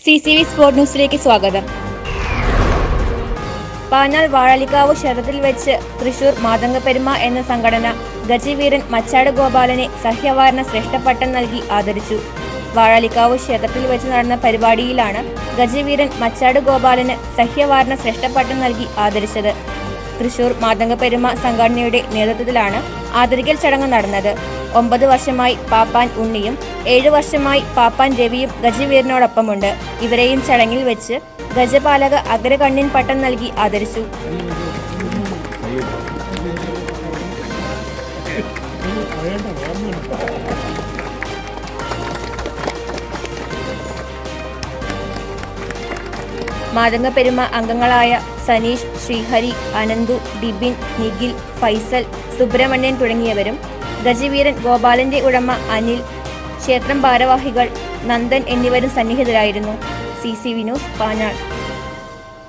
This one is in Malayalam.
സി സി വി സ്പോർട് ന്യൂസിലേക്ക് സ്വാഗതം പാഞ്ഞാൾ വാഴലിക്കാവ് ക്ഷേത്രത്തിൽ വെച്ച് തൃശൂർ മാതംഗപ്പെരുമ എന്ന സംഘടന ഗജവീരൻ മച്ചാട് ഗോപാലനെ സഹ്യവാരണ ശ്രേഷ്ഠപട്ടം നൽകി ആദരിച്ചു വാഴലിക്കാവ് ക്ഷേത്രത്തിൽ വെച്ച് നടന്ന പരിപാടിയിലാണ് ഗജവീരൻ മച്ചാട് ഗോപാലന് സഹ്യവാരണ ശ്രേഷ്ഠപട്ടം നൽകി ആദരിച്ചത് തൃശൂർ മാതംഗപ്പെരുമ സംഘടനയുടെ നേതൃത്വത്തിലാണ് ആദരിക്കൽ ചടങ്ങ് നടന്നത് ഒമ്പത് വർഷമായി പാപ്പാൻ ഉണ്ണിയും ഏഴു വർഷമായി പാപ്പാൻ രവിയും ഗജവീരനോടൊപ്പമുണ്ട് ഇവരെയും ചടങ്ങിൽ വെച്ച് ഗജപാലക അഗ്രകണ്ണിൻ പട്ടം നൽകി ആദരിച്ചു മാതംഗപ്പെരുമ അംഗങ്ങളായ സനീഷ് ശ്രീഹരി അനന്തു ഡിബിൻ നിഖിൽ ഫൈസൽ സുബ്രഹ്മണ്യൻ തുടങ്ങിയവരും ഗജവീരൻ ഗോപാലന്റെ ഉടമ അനിൽ ക്ഷേത്രം ഭാരവാഹികൾ നന്ദൻ എന്നിവരും സന്നിഹിതരായിരുന്നു C C V news Panjal